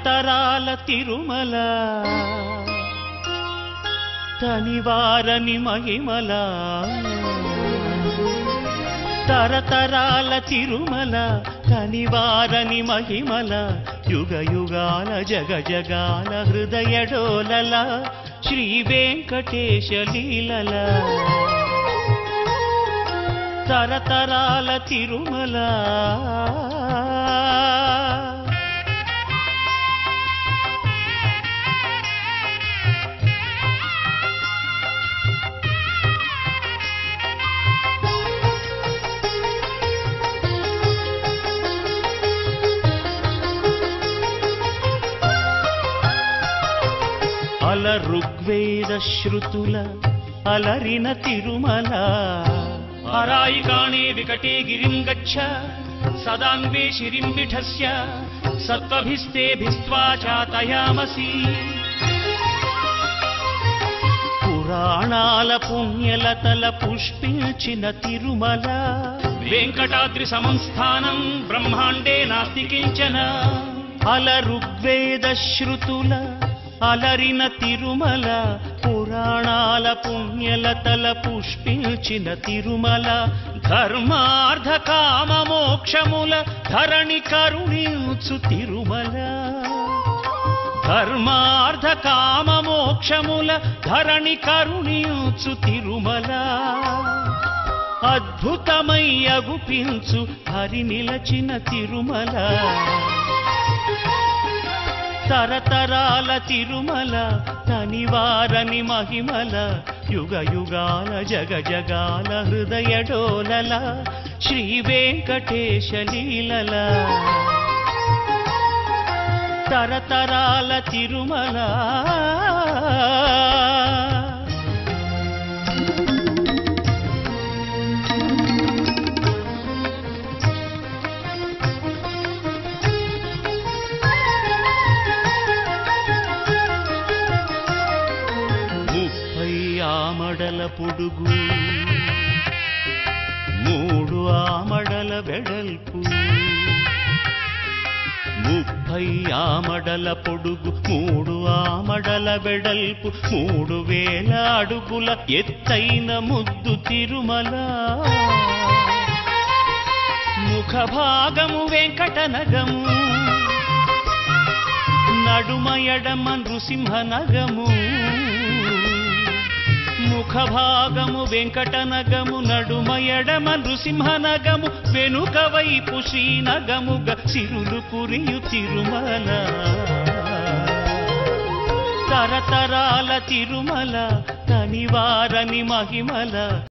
తరతరాల తిరుమల తనివారని మహిమల తరతరాల తిరుమల కనివారని మహిమల యుగ యుగాల జగ జగాల హృదయ డోలల శ్రీ వెంకటేశ లీలల తరతరాల తిరుమల అల ఋగ్వేద శృతుల అలరిన తిరుమల హరాయికాణే వికటే గిరిం గచ్చ సదాన్వే శిరిం విఠస్య సత్వభిస్తేభిస్త్వా చాతయామసి పురాణాల పుణ్యలతల పుష్పించిన తిరుమల వెంకటాద్రి సంస్థానం బ్రహ్మాండే నాస్తి కించన అల ఋగ్వేద శృతుల అలరిన తిరుమల పురాణాల పుణ్యలతల పుష్పించిన తిరుమల ధర్మార్థ కామ మోక్షముల ధరణి కరుణించు తిరుమల ధర్మార్థ కామ మోక్షముల ధరణి కరుణించు తిరుమల అద్భుతమై అగుపించు హరి నిలచిన తిరుమల తరతరాల తిరుమల తనివారని మహిమల యుగ యుగాల జగ జగాల హృదయ డోలల శ్రీ వెంకటేశ లీలల తరతరాల తిరుమల ముప్పై ఆమడల పొడుగు మూడు ఆమడల వెడల్పు ముప్పై ఆమడల పొడుగు మూడు ఆమడల వెడల్పు మూడు వేల అడుగుల ఎత్తైన ముద్దు తిరుమల ముఖ భాగము వెంకటనగము నడుమ ఎడమ నృసింహ నగము ముఖ భాగము వెంకటనగము నడుమ ఎడమ నృసింహ నగము వెనుక వైపు శ్రీనగముగ సిరులు కురియు తిరుమల తరతరాల తిరుమల తనివారని మహిమల